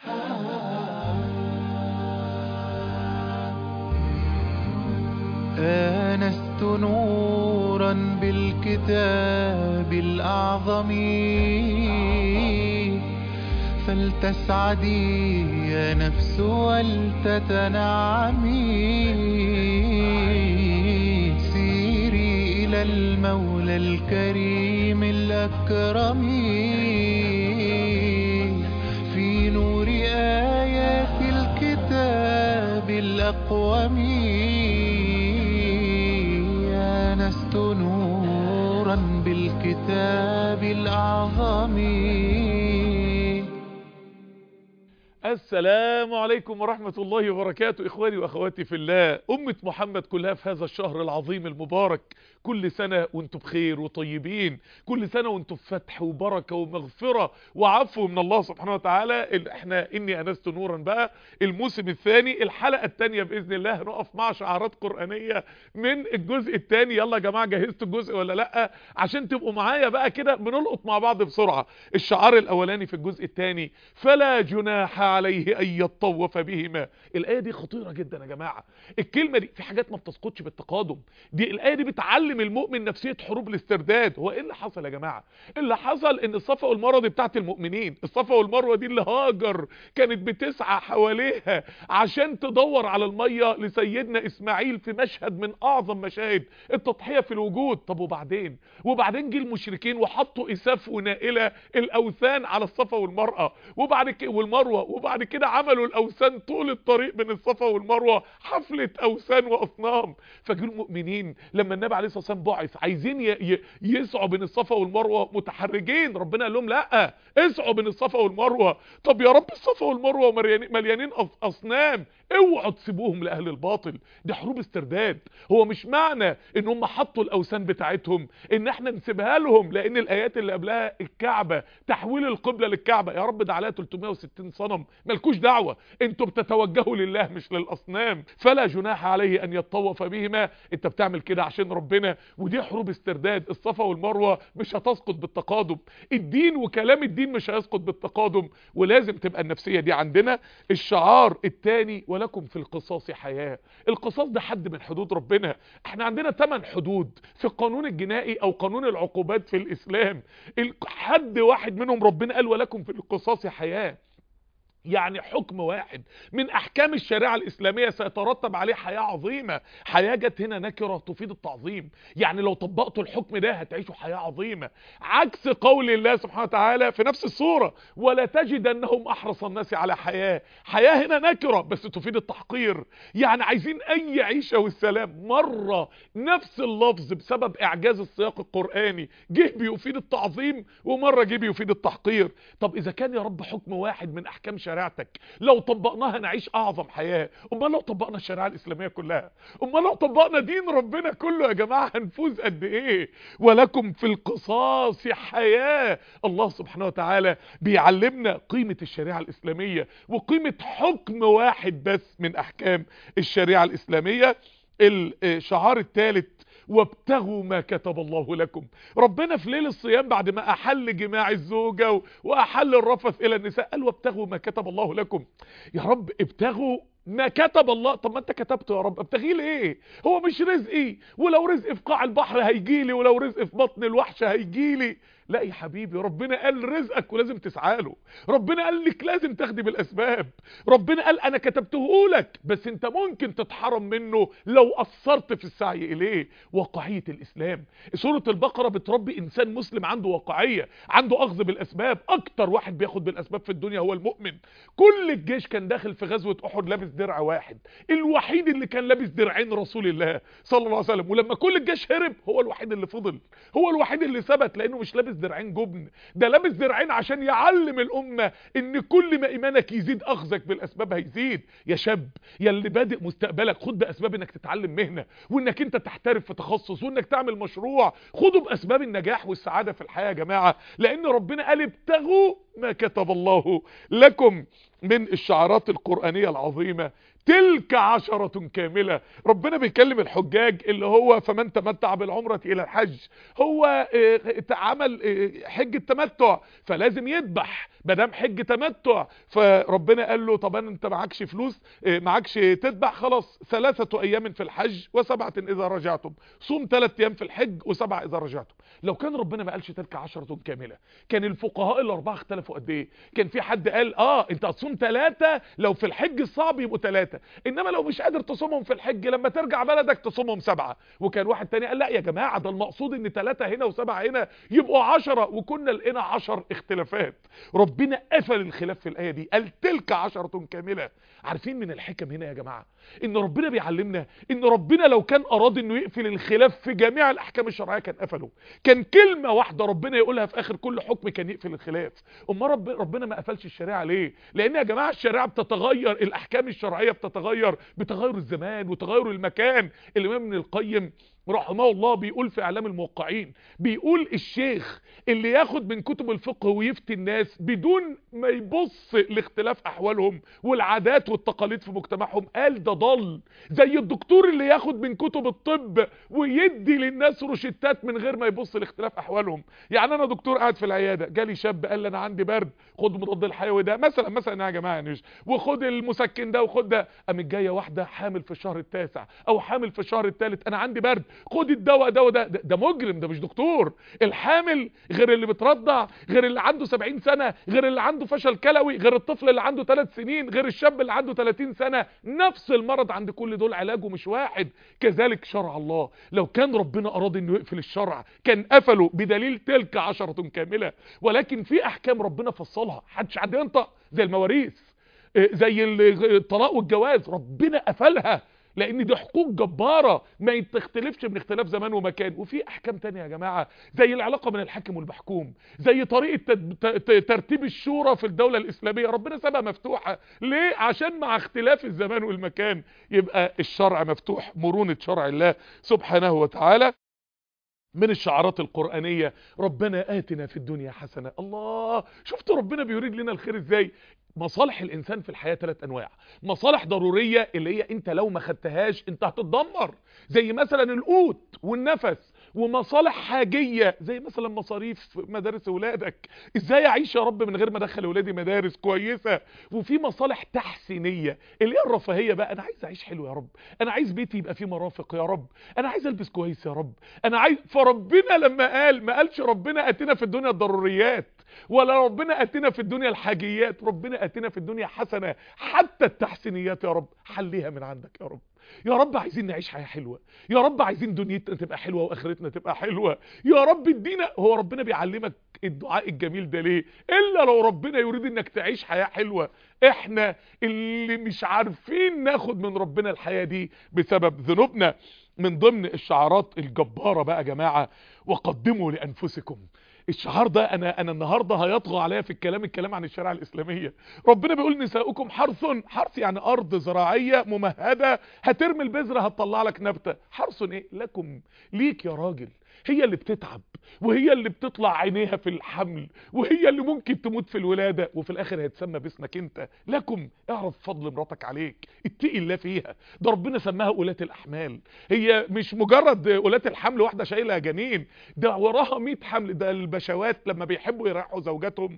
آنست نورا بالكتاب الأعظم فلتسعدي يا نفس ولتتنعمي سيري إلى المولى الكريم الأكرم في نور آيات الكتاب الأقوم آنست نورا بالكتاب الأعظم السلام عليكم ورحمة الله وبركاته إخواني وأخواتي في الله أمة محمد كلها في هذا الشهر العظيم المبارك كل سنة وانتم بخير وطيبين كل سنة وانتم بفتح وبركة ومغفرة وعفو من الله سبحانه وتعالى احنا إني أنست نورا بقى الموسم الثاني الحلقة الثانية بإذن الله نقف مع شعارات قرآنية من الجزء الثاني يلا يا جماعة جهزتوا الجزء ولا لأ عشان تبقوا معايا بقى كده بنلقط مع بعض بسرعة الشعار الأولاني في الجزء الثاني فلا جناح عليه أن يطوف بهما الآية دي خطيرة جدا يا جماعة الكلمة دي في حاجات ما بتسقطش بالتقادم دي الآية دي بتعلم المؤمن نفسية حروب الاسترداد هو ايه اللي حصل يا جماعة اللي حصل ان الصفا والمروة دي بتاعت المؤمنين الصفا والمروة دي اللي هاجر كانت بتسعى حواليها عشان تدور على المية لسيدنا اسماعيل في مشهد من اعظم مشاهد التضحية في الوجود طب وبعدين وبعدين جه المشركين وحطوا اساف ونائلة الاوثان على الصفا والمرأة وبعد كده والمروة وبعد كده عملوا الاوثان طول الطريق بين الصفا والمروة حفلة اوثان واصنام فجوا المؤمنين لما النبي عليه الصلاة والسلام بعث عايزين ي- ي- يسعوا بين الصفا والمروة متحرجين ربنا قال لهم لا اسعوا بين الصفا والمروة طب يا رب الصفا والمروة مليانين- مليانين أص- اصنام اوعوا تسيبوهم لاهل الباطل دي حروب استرداد هو مش معنى ان هم حطوا الاوثان بتاعتهم ان احنا نسيبها لهم لان الايات اللي قبلها الكعبة تحويل القبلة للكعبة يا رب ده عليها 360 صنم مالكوش دعوة انتوا بتتوجهوا لله مش للاصنام فلا جناح عليه ان يطوف بهما انت بتعمل كده عشان ربنا ودي حروب استرداد الصفا والمروة مش هتسقط بالتقادم الدين وكلام الدين مش هيسقط بالتقادم ولازم تبقى النفسية دي عندنا الشعار التاني ولكم في القصاص حياة القصاص ده حد من حدود ربنا احنا عندنا 8 حدود في القانون الجنائي او قانون العقوبات في الاسلام ال- حد واحد منهم ربنا قال ولكم في القصاص حياة يعني حكم واحد من احكام الشريعة الاسلامية سيترتب عليه حياة عظيمة حياة جت هنا نكرة تفيد التعظيم يعني لو طبقتوا الحكم ده هتعيشوا حياة عظيمة عكس قول الله سبحانه وتعالى في نفس الصورة ولا تجد انهم احرص الناس على حياة حياة هنا نكرة بس تفيد التحقير يعني عايزين اي عيشة والسلام مرة نفس اللفظ بسبب اعجاز السياق القرآني جه بيفيد التعظيم ومرة جه بيفيد التحقير طب اذا كان يا رب حكم واحد من احكام شريعتك لو طبقناها نعيش اعظم حياة امال لو طبقنا الشريعة الاسلامية كلها امال لو طبقنا دين ربنا كله يا جماعة هنفوز قد ايه ولكم في القصاص حياة الله سبحانه وتعالى بيعلمنا قيمة الشريعة الاسلامية وقيمة حكم واحد بس من احكام الشريعة الاسلامية الشعار الثالث وابتغوا ما كتب الله لكم ربنا في ليل الصيام بعد ما احل جماع الزوجة و- واحل الرفث الى النساء قال وابتغوا ما كتب الله لكم يا رب ابتغوا ما كتب الله طب ما انت كتبته يا رب ابتغيه ليه هو مش رزقي ولو رزق في قاع البحر هيجيلي ولو رزق في بطن الوحش هيجيلي لا يا حبيبي ربنا قال رزقك ولازم تسعى له ربنا قال لك لازم تاخدي بالاسباب ربنا قال انا كتبته لك بس انت ممكن تتحرم منه لو قصرت في السعي اليه واقعية الاسلام سورة البقرة بتربي انسان مسلم عنده واقعية عنده اخذ بالاسباب اكتر واحد بياخد بالاسباب في الدنيا هو المؤمن كل الجيش كان داخل في غزوة احد لابس درع واحد الوحيد اللي كان لابس درعين رسول الله صلى الله عليه وسلم ولما كل الجيش هرب هو الوحيد اللي فضل هو الوحيد اللي ثبت لانه مش لابس درعين جبن ده لابس درعين عشان يعلم الامة ان كل ما ايمانك يزيد اخذك بالاسباب هيزيد يا شاب يا اللي بادئ مستقبلك خد باسباب انك تتعلم مهنة وانك انت تحترف في تخصص وانك تعمل مشروع خدوا باسباب النجاح والسعادة في الحياة يا جماعة لان ربنا قال ابتغوا ما كتب الله لكم من الشعارات القرآنية العظيمة تلك عشرة كاملة ربنا بيكلم الحجاج اللي هو فمن تمتع بالعمرة الى الحج هو عمل حج التمتع فلازم يذبح مادام حج تمتع فربنا قال له طب انت معكش فلوس معكش تذبح خلاص ثلاثة ايام في الحج وسبعة اذا رجعتم صوم ثلاث ايام في الحج وسبعة اذا رجعتم لو كان ربنا ما قالش تلك عشرة كاملة كان الفقهاء الاربعة اختلفوا قد ايه كان في حد قال اه انت هتصوم ثلاثة لو في الحج الصعب يبقوا ثلاثة انما لو مش قادر تصومهم في الحج لما ترجع بلدك تصومهم سبعة وكان واحد تاني قال لا يا جماعة ده المقصود ان ثلاثة هنا وسبعة هنا يبقوا عشرة وكنا لقينا عشر اختلافات ربنا قفل الخلاف في الآية دي قال تلك عشرة كاملة عارفين من الحكم هنا يا جماعة ان ربنا بيعلمنا ان ربنا لو كان اراد انه يقفل الخلاف في جميع الاحكام الشرعية كان قفله كان كلمة واحدة ربنا يقولها في اخر كل حكم كان يقفل الخلاف اما رب ربنا ما قفلش الشريعة ليه لان يا جماعة الشريعة بتتغير الاحكام الشرعية بتتغير بتغير الزمان وتغير المكان الامام ابن القيم رحمه الله بيقول في اعلام الموقعين بيقول الشيخ اللي ياخد من كتب الفقه ويفتي الناس بدون ما يبص لاختلاف احوالهم والعادات والتقاليد في مجتمعهم قال ده ضل زي الدكتور اللي ياخد من كتب الطب ويدي للناس روشتات من غير ما يبص لاختلاف احوالهم يعني انا دكتور قاعد في العياده جالي شاب قال لي انا عندي برد خد مضاد الحيوي ده مثلا مثلا يا جماعه يعني وخد المسكن ده وخد ده قامت جايه واحده حامل في الشهر التاسع او حامل في الشهر الثالث انا عندي برد خد الدواء ده وده ده, ده مجرم ده مش دكتور الحامل غير اللي بترضع غير اللي عنده 70 سنة غير اللي عنده فشل كلوي غير الطفل اللي عنده 3 سنين غير الشاب اللي عنده 30 سنة نفس المرض عند كل دول علاجه مش واحد كذلك شرع الله لو كان ربنا اراد انه يقفل الشرع كان قفله بدليل تلك عشرة كاملة ولكن في احكام ربنا فصلها حدش عاد ينطق زي المواريث زي الطلاق والجواز ربنا قفلها لان دي حقوق جبارة ما تختلفش من اختلاف زمان ومكان وفي احكام تانية يا جماعة زي العلاقة بين الحاكم والمحكوم زي طريقة ترتيب الشورى في الدولة الاسلامية ربنا سابها مفتوحة ليه عشان مع اختلاف الزمان والمكان يبقى الشرع مفتوح مرونة شرع الله سبحانه وتعالى من الشعارات القرآنية ربنا آتنا في الدنيا حسنة الله شفت ربنا بيريد لنا الخير ازاي مصالح الانسان في الحياة ثلاث انواع مصالح ضرورية اللي هي انت لو ما خدتهاش انت هتتدمر زي مثلا القوت والنفس ومصالح حاجية زي مثلا مصاريف مدارس اولادك ازاي اعيش يا رب من غير ما ادخل اولادي مدارس كويسة وفي مصالح تحسينية اللي هي الرفاهية بقى انا عايز اعيش حلو يا رب انا عايز بيتي يبقى فيه مرافق يا رب انا عايز البس كويس يا رب انا عايز فربنا لما قال ما قالش ربنا اتنا في الدنيا الضروريات ولا ربنا اتنا في الدنيا الحاجيات ربنا اتنا في الدنيا حسنة حتى التحسينيات يا رب حليها من عندك يا رب يا رب عايزين نعيش حياة حلوة يا رب عايزين دنيتنا تبقى حلوة واخرتنا تبقى حلوة يا رب ادينا هو ربنا بيعلمك الدعاء الجميل ده ليه الا لو ربنا يريد انك تعيش حياة حلوة احنا اللي مش عارفين ناخد من ربنا الحياة دي بسبب ذنوبنا من ضمن الشعارات الجبارة بقى يا جماعة وقدموا لانفسكم الشعار ده انا انا النهارده هيطغى عليا في الكلام الكلام عن الشريعه الاسلاميه ربنا بيقول نساؤكم حرث حرث يعني ارض زراعيه ممهده هترمي البذره هتطلع لك نبته حرث ايه لكم ليك يا راجل هي اللي بتتعب وهي اللي بتطلع عينيها في الحمل وهي اللي ممكن تموت في الولادة وفي الاخر هيتسمى باسمك انت لكم اعرف فضل مراتك عليك اتقي الله فيها ده ربنا سماها أولاة الاحمال هي مش مجرد أولاة الحمل واحدة شايلة جنين ده وراها 100 حمل ده البشوات لما بيحبوا يريحوا زوجاتهم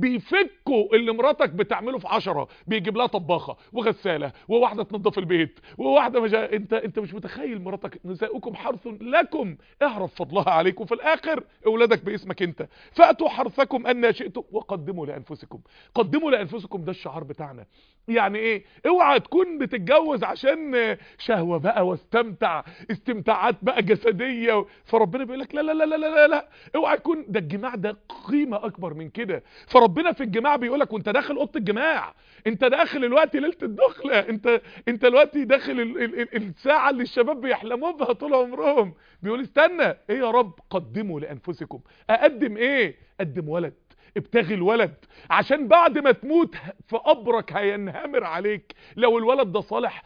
بيفكوا اللي مراتك بتعمله في عشرة بيجيب لها طباخة وغسالة وواحدة تنظف البيت وواحدة مجا... انت انت مش متخيل مراتك نساؤكم حرث لكم اعرف فضلها عليك وفي الاخر اولادك باسمك انت فاتوا حرثكم ان شئتم وقدموا لانفسكم قدموا لانفسكم ده الشعار بتاعنا يعني ايه اوعى تكون بتتجوز عشان شهوة بقى واستمتع استمتاعات بقى جسدية فربنا بيقول لك لا لا لا لا لا لا اوعى يكون ده الجماع ده قيمة اكبر من كده فربنا في الجماع بيقول لك وانت داخل اوضه الجماع انت داخل الوقت ليله الدخله انت انت الوقت داخل ال ال ال الساعه اللي الشباب بيحلموا بها طول عمرهم بيقول استنى ايه يا رب قدموا لانفسكم اقدم ايه قدم ولد ابتغي الولد عشان بعد ما تموت في قبرك هينهمر عليك لو الولد ده صالح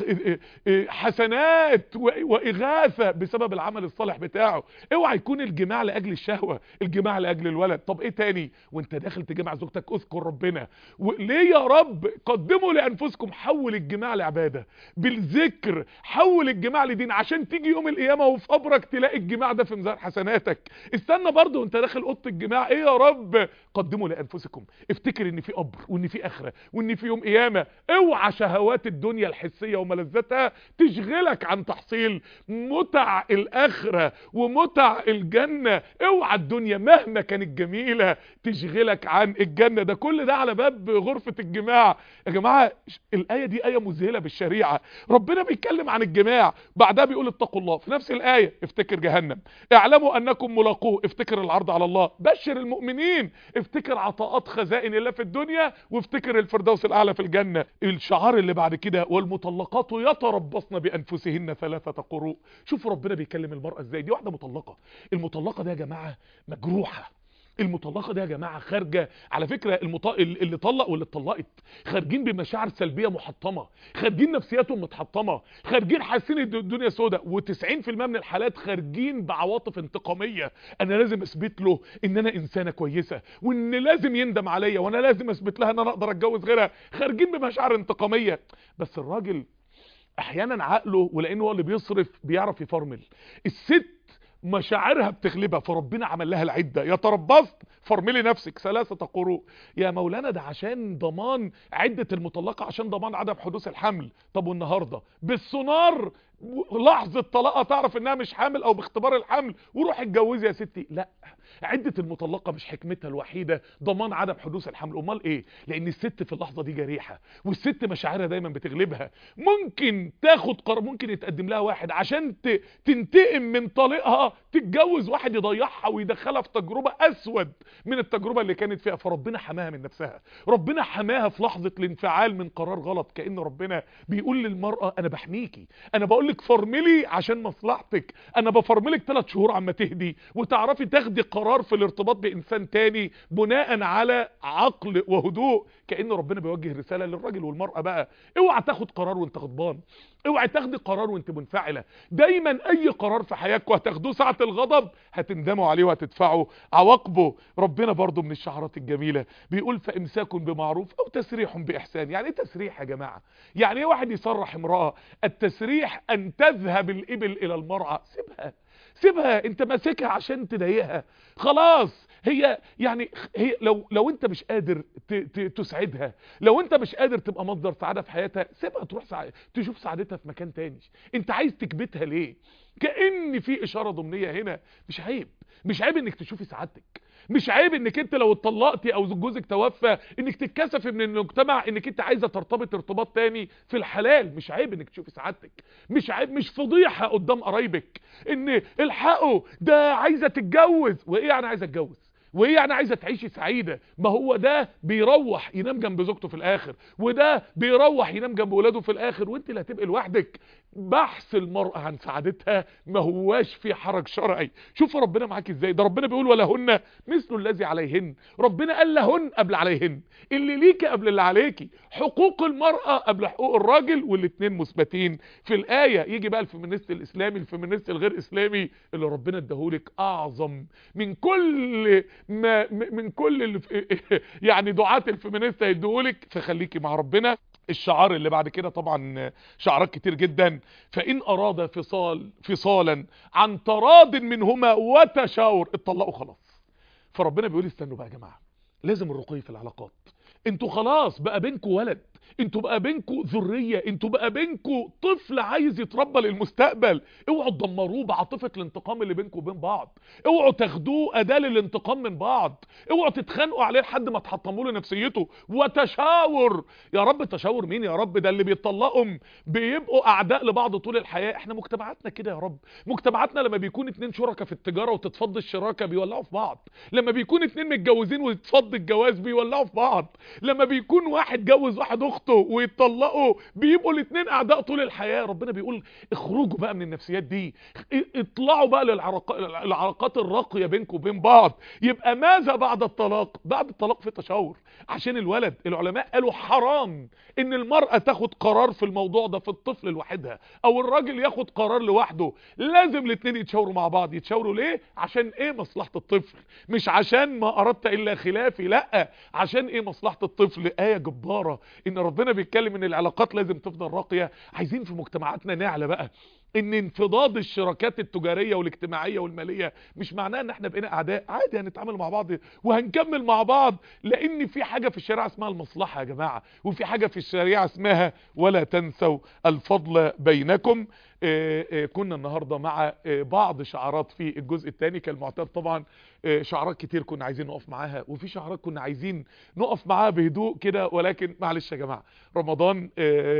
حسنات واغاثه بسبب العمل الصالح بتاعه اوعى يكون الجماع لاجل الشهوه الجماع لاجل الولد طب ايه تاني وانت داخل تجمع زوجتك اذكر ربنا ليه يا رب قدموا لانفسكم حول الجماع لعباده بالذكر حول الجماع لدين عشان تيجي يوم القيامه وفي قبرك تلاقي الجماع ده في ميزان حسناتك استنى برضه وانت داخل اوضه الجماع ايه يا رب قدموا لانفسكم افتكر ان في قبر وان في اخره وان في يوم قيامه اوعى شهوات الدنيا الحسيه وملذاتها تشغلك عن تحصيل متع الاخره ومتع الجنه اوعى الدنيا مهما كانت جميله تشغلك عن الجنه ده كل ده على باب غرفه الجماع يا جماعه الايه دي ايه مذهله بالشريعه ربنا بيتكلم عن الجماع بعدها بيقول اتقوا الله في نفس الايه افتكر جهنم اعلموا انكم ملاقوه افتكر العرض على الله بشر المؤمنين افتكر عطاءات خزائن الله في الدنيا وافتكر الفردوس الاعلى في الجنه الشعار اللي بعد كده والمطلقات يتربصن بانفسهن ثلاثه قروء شوفوا ربنا بيكلم المراه ازاي دي واحده مطلقه المطلقه دي يا جماعه مجروحه المطلقه دي يا جماعه خارجه على فكره المط... اللي طلق واللي اتطلقت خارجين بمشاعر سلبيه محطمه خارجين نفسياتهم متحطمه خارجين حاسين الدنيا سوداء و90% من الحالات خارجين بعواطف انتقاميه انا لازم اثبت له ان انا انسانه كويسه وان لازم يندم عليا وانا لازم اثبت لها ان انا اقدر اتجوز غيرها خارجين بمشاعر انتقاميه بس الراجل احيانا عقله ولانه هو اللي بيصرف بيعرف يفرمل الست مشاعرها بتغلبها فربنا عمل لها العده يتربصت فرملي نفسك ثلاثه قروء يا مولانا ده عشان ضمان عده المطلقه عشان ضمان عدم حدوث الحمل طب والنهارده بالسونار لحظه طلاقها تعرف انها مش حامل او باختبار الحمل وروح اتجوزي يا ستي لا عده المطلقه مش حكمتها الوحيده ضمان عدم حدوث الحمل امال ايه لان الست في اللحظه دي جريحه والست مشاعرها دايما بتغلبها ممكن تاخد قرار ممكن يتقدم لها واحد عشان تنتقم من طليقها تتجوز واحد يضيعها ويدخلها في تجربه اسود من التجربه اللي كانت فيها فربنا حماها من نفسها ربنا حماها في لحظه الانفعال من قرار غلط كان ربنا بيقول للمراه انا بحميكي انا بقول لك فرملي عشان مصلحتك انا بفرملك ثلاث شهور عما تهدي وتعرفي تاخدي قرار في الارتباط بانسان تاني بناء على عقل وهدوء كان ربنا بيوجه رساله للراجل والمراه بقى اوعى تاخد قرار وانت غضبان اوعى تاخدي قرار وانت منفعله دايما اي قرار في حياتك هتاخدوه ساعه الغضب هتندموا عليه وهتدفعوا عواقبه ربنا برضو من الشعارات الجميله بيقول فامساك بمعروف او تسريح باحسان يعني ايه تسريح يا جماعه يعني ايه واحد يصرح امراه التسريح ان تذهب الابل الى المرعى سيبها سيبها انت ماسكها عشان تضايقها خلاص هي يعني هي لو لو انت مش قادر ت ت تسعدها لو انت مش قادر تبقى مصدر سعاده في حياتها سيبها تروح سع... تشوف سعادتها في مكان تاني انت عايز تكبتها ليه كأن في اشاره ضمنيه هنا مش عيب مش عيب انك تشوفي سعادتك مش عيب انك انت لو اتطلقتي او جوزك توفى انك تتكسفي من المجتمع انك انت عايزه ترتبط ارتباط تاني في الحلال مش عيب انك تشوفي سعادتك مش عيب مش فضيحه قدام قرايبك ان الحقوا ده عايزه تتجوز وايه يعني عايزه اتجوز وايه يعني عايزه تعيشي سعيده ما هو ده بيروح ينام جنب زوجته في الاخر وده بيروح ينام جنب ولاده في الاخر وانت اللي هتبقي لوحدك بحث المرأة عن سعادتها ما هواش في حرج شرعي شوف ربنا معاك ازاي ده ربنا بيقول ولهن مثل الذي عليهن ربنا قال لهن قبل عليهن اللي ليكي قبل اللي عليكي حقوق المرأة قبل حقوق الراجل والاثنين مثبتين في الآية يجي بقى الفيمينيست الإسلامي الفيمينيست الغير إسلامي اللي ربنا اداهولك أعظم من كل ما من كل اللي يعني دعاة الفيمينيست هيديهولك فخليكي مع ربنا الشعار اللي بعد كده طبعا شعارات كتير جدا فإن أراد فصال فصالا عن تراض منهما وتشاور اتطلقوا خلاص فربنا بيقول استنوا بقى يا جماعة لازم الرقي في العلاقات انتوا خلاص بقى بينكوا ولد انتوا بقى بينكوا ذريه انتوا بقى بينكوا طفل عايز يتربى للمستقبل اوعوا تدمروه بعاطفه الانتقام اللي بينكم وبين بعض اوعوا تاخدوه اداه للانتقام من بعض اوعوا تتخانقوا عليه لحد ما تحطموا له نفسيته وتشاور يا رب تشاور مين يا رب ده اللي بيطلقوا بيبقوا اعداء لبعض طول الحياه احنا مجتمعاتنا كده يا رب مجتمعاتنا لما بيكون اتنين شركاء في التجاره وتتفض الشراكه بيولعوا في بعض لما بيكون اتنين متجوزين ويتفض الجواز بيولعوا في بعض لما بيكون واحد جوز واحد اخت اخته ويتطلقوا بيبقوا الاثنين اعداء طول الحياه ربنا بيقول اخرجوا بقى من النفسيات دي اطلعوا بقى للعلاقات الراقيه بينكم وبين بعض يبقى ماذا بعد الطلاق بعد الطلاق في تشاور عشان الولد العلماء قالوا حرام ان المراه تاخد قرار في الموضوع ده في الطفل لوحدها او الراجل ياخد قرار لوحده لازم الاثنين يتشاوروا مع بعض يتشاوروا ليه عشان ايه مصلحه الطفل مش عشان ما اردت الا خلافي لا عشان ايه مصلحه الطفل ايه جباره ان ربنا بيتكلم ان العلاقات لازم تفضل راقيه عايزين في مجتمعاتنا نعلى بقى ان انفضاض الشراكات التجاريه والاجتماعيه والماليه مش معناه ان احنا بقينا اعداء عادي هنتعامل مع بعض وهنكمل مع بعض لان في حاجه في الشريعه اسمها المصلحه يا جماعه وفي حاجه في الشريعه اسمها ولا تنسوا الفضل بينكم آآ آآ كنا النهارده مع بعض شعارات في الجزء الثاني كالمعتاد طبعا شعارات كتير كنا عايزين نقف معاها وفي شعارات كنا عايزين نقف معاها بهدوء كده ولكن معلش يا جماعه رمضان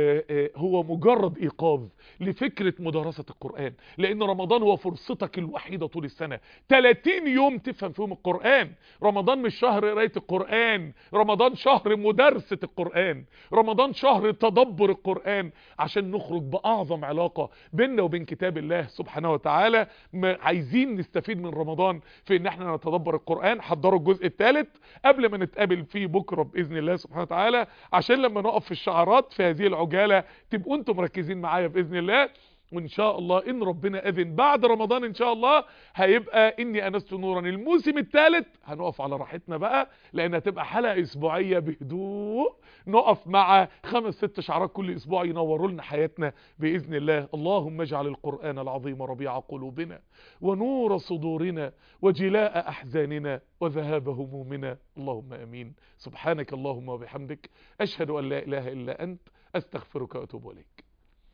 آآ هو مجرد ايقاظ لفكره مدارسه القران لان رمضان هو فرصتك الوحيده طول السنه 30 يوم تفهم فيهم القران رمضان مش شهر قرايه القران رمضان شهر مدارسه القران رمضان شهر تدبر القران عشان نخرج باعظم علاقه بيننا وبين كتاب الله سبحانه وتعالى عايزين نستفيد من رمضان في ان احنا نتدبر القرآن حضروا الجزء الثالث قبل ما نتقابل فيه بكرة بإذن الله سبحانه وتعالى عشان لما نقف في الشعارات في هذه العجالة تبقوا انتم مركزين معايا بإذن الله وان شاء الله ان ربنا اذن بعد رمضان ان شاء الله هيبقى اني انست نورا الموسم الثالث هنقف على راحتنا بقى لان هتبقى حلقه اسبوعيه بهدوء نقف مع خمس ست شعارات كل اسبوع ينوروا لنا حياتنا باذن الله اللهم اجعل القران العظيم ربيع قلوبنا ونور صدورنا وجلاء احزاننا وذهاب همومنا اللهم امين سبحانك اللهم وبحمدك اشهد ان لا اله الا انت استغفرك واتوب اليك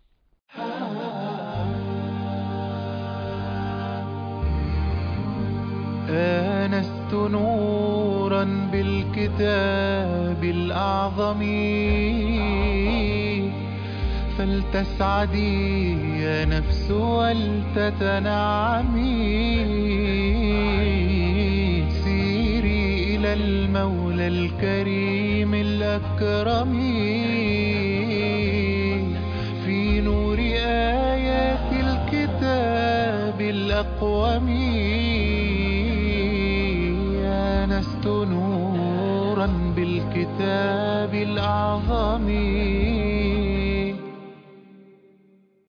آنست نورا بالكتاب الأعظم فلتسعدي يا نفس ولتتنعمي سيري إلى المولى الكريم الأكرم في نور آيات الكتاب الأقوم آنست نورا بالكتاب الأعظم